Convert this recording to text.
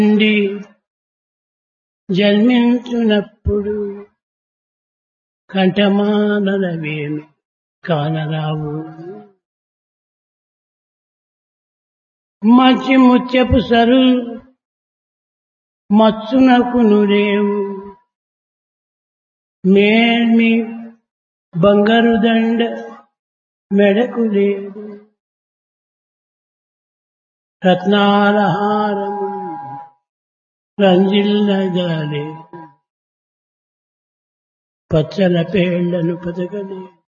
నుండి జన్మించునప్పుడు కంఠమానలవేమి కానరావు మంచి ముత్యపు సరు మచ్చునకు నురేవు మేల్మి బంగారు దండ మెడకు లేదు రత్నాల హారము రంజిల్లగాలే పచ్చల పేళ్లను పదగలేదు